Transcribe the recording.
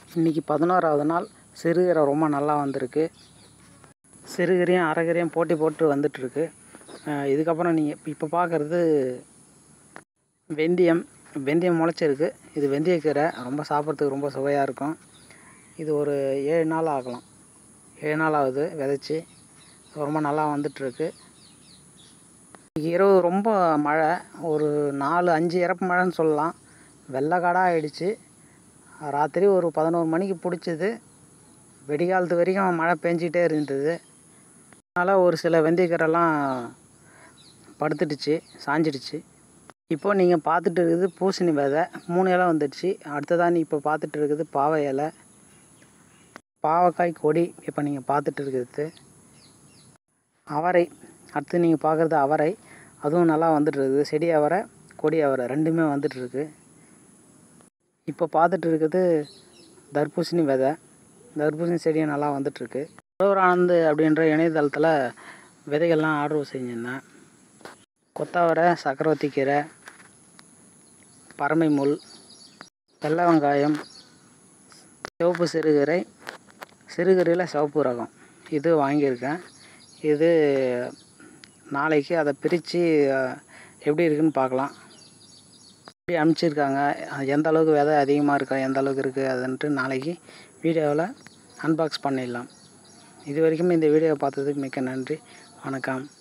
இன்றைக்கி பதினோராவது நாள் சிறுகீரை ரொம்ப நல்லா வந்திருக்கு சிறுகீரையும் அரைகீரையும் போட்டி போட்டு வந்துட்டுருக்கு இதுக்கப்புறம் நீங்கள் இப்போ பார்க்குறது வெந்தயம் வெந்தயம் முளைச்சிருக்கு இது வெந்தயக்கீரை ரொம்ப சாப்பிட்றதுக்கு ரொம்ப சுவையாக இருக்கும் இது ஒரு ஏழு நாள் ஆகலாம் ஏழு நாள் ஆகுது விதைச்சி ரொம்ப நல்லா வந்துட்டுருக்கு இன்னைக்கு இரவு ரொம்ப மழை ஒரு நாலு அஞ்சு இறப்பு மழைன்னு சொல்லலாம் வெள்ளைக்காடாக ஆயிடுச்சு ராத்திரி ஒரு பதினோரு மணிக்கு பிடிச்சது வெடிகாலத்து வரைக்கும் மழை பெஞ்சிக்கிட்டே இருந்தது அதனால் ஒரு சில வெந்தயக்கீரைலாம் படுத்துடுச்சு சாஞ்சிடுச்சு இப்போ நீங்கள் பார்த்துட்டு இருக்குது பூசணி விதை மூணு இலை வந்துடுச்சு அடுத்ததாக நீ இப்போ பார்த்துட்டு இருக்குது பாவை இலை பாவக்காய் கொடி இப்போ நீங்கள் பார்த்துட்டு இருக்கிறது அவரை அடுத்து நீங்கள் பார்க்குறது அவரை அதுவும் நல்லா வந்துட்டு இருக்குது செடி அவரை கொடி அவரை ரெண்டுமே வந்துட்டுருக்கு இப்போ பார்த்துட்டு இருக்கிறது தர்பூசணி விதை தர்பூசணி செடியும் நல்லா வந்துட்டுருக்கு உழவர் ஆனந்த் அப்படின்ற இணையதளத்தில் விதைகள்லாம் ஆர்டர் செஞ்சிருந்தேன் கொத்தவரை சக்கரவர்த்தி கீரை பறமை முள் வெள்ளை வெங்காயம் சிவப்பு சிறுகீரை சிறுகீரையில் சிவப்பு ரகம் இது வாங்கியிருக்கேன் இது நாளைக்கு அதை பிரித்து எப்படி இருக்குன்னு பார்க்கலாம் எப்படி அனுப்பிச்சிருக்காங்க அது எந்த அளவுக்கு விதை அதிகமாக இருக்கா எந்த அளவுக்கு இருக்குது அதுன்ட்டு நாளைக்கு வீடியோவில் அன்பாக்ஸ் பண்ணிடலாம் இது வரைக்கும் இந்த வீடியோவை பார்த்ததுக்கு மிக்க நன்றி வணக்கம்